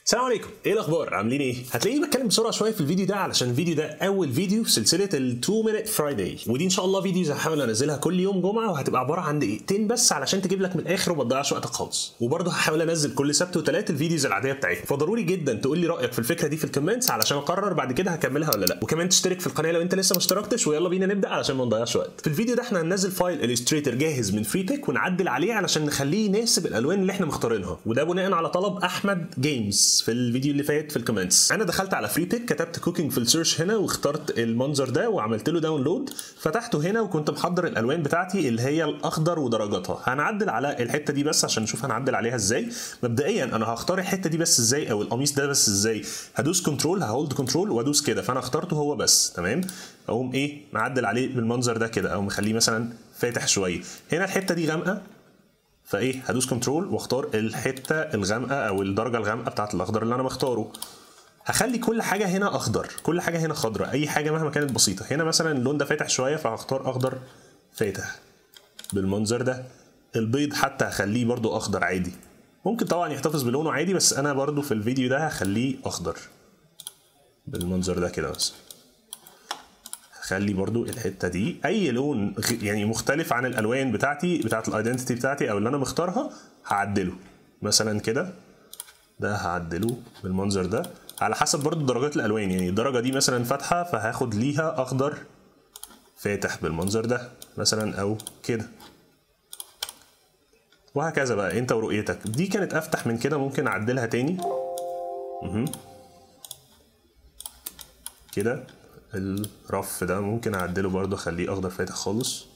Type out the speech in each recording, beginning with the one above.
السلام عليكم ايه الاخبار عاملين ايه هتلاقيني بتكلم بسرعه شويه في الفيديو ده علشان الفيديو ده اول فيديو في سلسله ال 2 minute فرايداي ودي ان شاء الله فيديوز هحاول انزلها كل يوم جمعه وهتبقى عباره عن دقيقتين بس علشان تجيب لك من الاخر وما تضيعش وقتك خالص وبرضه هحاول انزل كل سبت وثلاث الفيديوز العاديه بتاعتي فضروري جدا تقول لي رايك في الفكره دي في الكومنتس علشان اقرر بعد كده هكملها ولا لا وكمان تشترك في القناه لو انت لسه ما اشتركتش ويلا بينا نبدا علشان ما نضيعش وقت في الفيديو ده احنا هننزل فايل الستريتور جاهز من فري بيك ونعدل عليه علشان نخليه يناسب الالوان اللي احنا مختارينها وده بناء على طلب احمد جيمز في الفيديو اللي فات في الكومنتس انا دخلت على فري بيك كتبت كوكينج في السيرش هنا واخترت المنظر ده وعملت له داونلود فتحته هنا وكنت محضر الالوان بتاعتي اللي هي الاخضر ودرجاتها هنعدل على الحته دي بس عشان نشوف هنعدل عليها ازاي مبدئيا انا هختار الحته دي بس ازاي او القميص ده بس ازاي هدوس كنترول ههولد كنترول وادوس كده فانا اخترته هو بس تمام اقوم ايه معدل عليه بالمنظر ده كده او مخليه مثلا فاتح شويه هنا الحته دي غامقه فايه هدوس كنترول واختار الحته الغامقه او الدرجه الغامقه بتاعت الاخضر اللي انا مختاره هخلي كل حاجه هنا اخضر كل حاجه هنا خضراء اي حاجه مهما كانت بسيطه هنا مثلا اللون ده فاتح شويه فهختار اخضر فاتح بالمنظر ده البيض حتى هخليه برضو اخضر عادي ممكن طبعا يحتفظ بلونه عادي بس انا برضو في الفيديو ده هخليه اخضر بالمنظر ده كده مثلا هخلي برضو الحته دي اي لون يعني مختلف عن الالوان بتاعتي بتاعت الايدنتيتي بتاعتي او اللي انا مختارها هعدله مثلا كده ده هعدله بالمنظر ده على حسب برضو درجات الالوان يعني الدرجه دي مثلا فاتحه فهاخد ليها اخضر فاتح بالمنظر ده مثلا او كده وهكذا بقى انت ورؤيتك دي كانت افتح من كده ممكن اعدلها تاني مه. كده الرف ده ممكن اعدله برضو اخليه اخضر فاتح خالص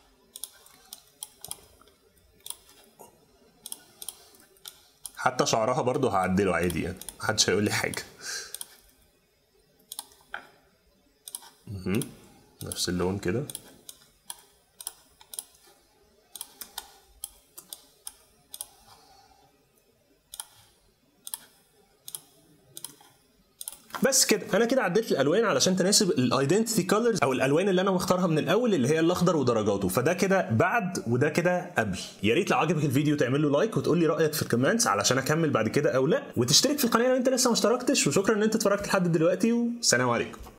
حتى شعرها برضو هعدله عادي يعني محدش هيقول لي حاجه مه. نفس اللون كده بس كده انا كده عدلت الالوان علشان تناسب الايدنتيتي كولرز او الالوان اللي انا مختارها من الاول اللي هي الاخضر ودرجاته فده كده بعد وده كده قبل يا ريت لو عجبك الفيديو تعمل له لايك وتقول لي رايك في الكومنتس علشان اكمل بعد كده او لا وتشترك في القناه لو انت لسه ما اشتركتش وشكرا ان انت اتفرجت لحد دلوقتي والسلام عليكم